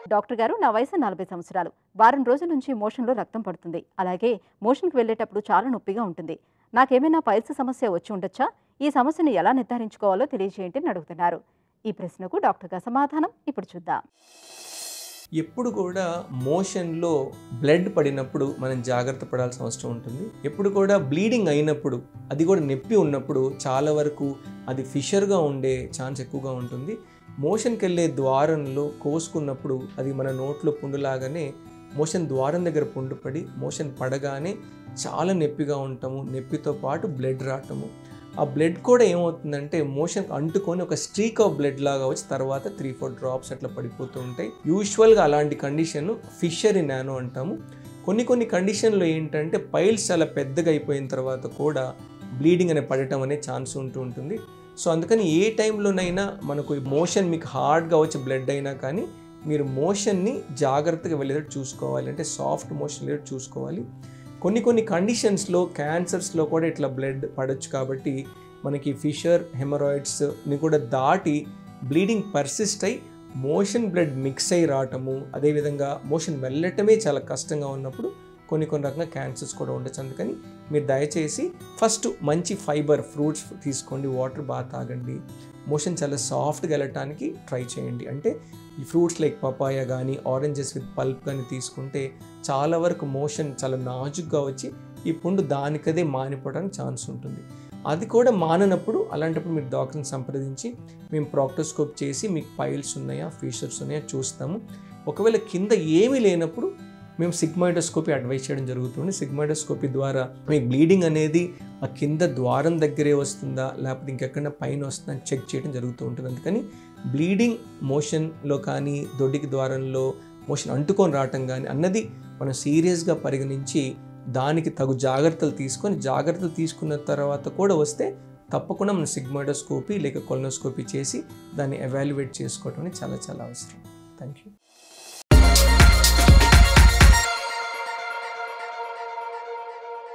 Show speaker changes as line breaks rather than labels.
doctor గారు నా వయసు నలభై సంవత్సరాలు వారం రోజుల నుంచి మోషన్లో రక్తం పడుతుంది అలాగే మోషన్కి వెళ్ళేటప్పుడు చాలా నొప్పిగా ఉంటుంది నాకేమైనా పైల్స్ సమస్య వచ్చి ఉండొచ్చా ఈ సమస్యను ఎలా నిర్ధారించుకోవాలో తెలియజేయండి అని అడుగుతున్నారు ఈ ప్రశ్నకు డాక్టర్ గారు సమాధానం ఇప్పుడు చూద్దాం
ఎప్పుడు కూడా మోషన్లో బ్లడ్ పడినప్పుడు మనం జాగ్రత్త పడాల్సిన అవసరం ఉంటుంది ఎప్పుడు కూడా బ్లీడింగ్ అయినప్పుడు అది కూడా నొప్పి ఉన్నప్పుడు చాలా వరకు అది ఫిషర్గా ఉండే ఛాన్స్ ఎక్కువగా ఉంటుంది మోషన్కి వెళ్ళే ద్వారంలో కోసుకున్నప్పుడు అది మన నోట్లో పుండులాగానే మోషన్ ద్వారం దగ్గర పుండు పడి మోషన్ పడగానే చాలా నొప్పిగా ఉంటాము నొప్పితో పాటు బ్లడ్ రావటము ఆ బ్లడ్ కూడా ఏమవుతుందంటే మోషన్ అంటుకొని ఒక స్ట్రీక్ ఆఫ్ బ్లడ్ లాగా వచ్చి తర్వాత త్రీ ఫోర్ డ్రాప్స్ అట్లా పడిపోతూ ఉంటాయి యూజువల్గా అలాంటి కండిషన్ ఫిషరీ నానో అంటాము కొన్ని కొన్ని కండిషన్లో ఏంటంటే పైల్స్ చాలా పెద్దగా అయిపోయిన తర్వాత కూడా బ్లీడింగ్ అనే పడటం అనే ఛాన్స్ ఉంటూ ఉంటుంది సో అందుకని ఏ టైంలోనైనా మనకు మోషన్ మీకు హార్డ్గా వచ్చే బ్లడ్ అయినా కానీ మీరు మోషన్ని జాగ్రత్తగా వెళ్ళేటట్టు చూసుకోవాలి అంటే సాఫ్ట్ మోషన్ వెళ్ళేటట్టు చూసుకోవాలి కొన్ని కొన్ని కండిషన్స్లో క్యాన్సర్స్లో కూడా ఇట్లా బ్లడ్ పడవచ్చు కాబట్టి మనకి ఫిషర్ హెమరాయిడ్స్ని కూడా దాటి బ్లీడింగ్ పర్సిస్ట్ అయి మోషన్ బ్లడ్ మిక్స్ అయి రావటము అదేవిధంగా మోషన్ వెళ్ళటమే చాలా కష్టంగా ఉన్నప్పుడు కొన్ని కొన్ని రకంగా క్యాన్సర్స్ కూడా ఉండొచ్చు అందుకని మీరు దయచేసి ఫస్ట్ మంచి ఫైబర్ ఫ్రూట్స్ తీసుకోండి వాటర్ బాగా తాగండి మోషన్ చాలా సాఫ్ట్గా వెళ్ళటానికి ట్రై చేయండి అంటే ఈ ఫ్రూట్స్ లైక్ పపాయ కానీ ఆరెంజెస్ విత్ పల్ప్ కానీ తీసుకుంటే చాలా వరకు మోషన్ చాలా నాజుగ్గా వచ్చి ఈ పుండు దానికదే మానిపోవడానికి ఛాన్స్ ఉంటుంది అది కూడా మాననప్పుడు అలాంటప్పుడు మీరు డాక్టర్ని సంప్రదించి మేము ప్రాక్టోస్కోప్ చేసి మీకు పైల్స్ ఉన్నాయా ఫీచర్స్ ఉన్నాయా చూస్తాము ఒకవేళ కింద ఏమీ లేనప్పుడు మేము సిగ్మాయిడోస్కోపీ అడ్వైస్ చేయడం జరుగుతుంది సిగ్మాయిడోస్కోపీ ద్వారా మీకు బ్లీడింగ్ అనేది ఆ కింద ద్వారం దగ్గరే వస్తుందా లేకపోతే ఇంకెక్కడ పైన వస్తుందా అని చెక్ చేయడం జరుగుతూ ఉంటుంది అందుకని బ్లీడింగ్ మోషన్లో కానీ దొడ్డికి ద్వారంలో మోషన్ అంటుకొని రావటం కానీ అన్నది మనం సీరియస్గా పరిగణించి దానికి తగు జాగ్రత్తలు తీసుకొని జాగ్రత్తలు తీసుకున్న తర్వాత కూడా వస్తే తప్పకుండా మనం సిగ్మాడోస్కోపీ లేక కొలనోస్కోపీ చేసి దాన్ని ఎవాల్యుయేట్ చేసుకోవటం అనేది చాలా చాలా అవసరం థ్యాంక్ యూ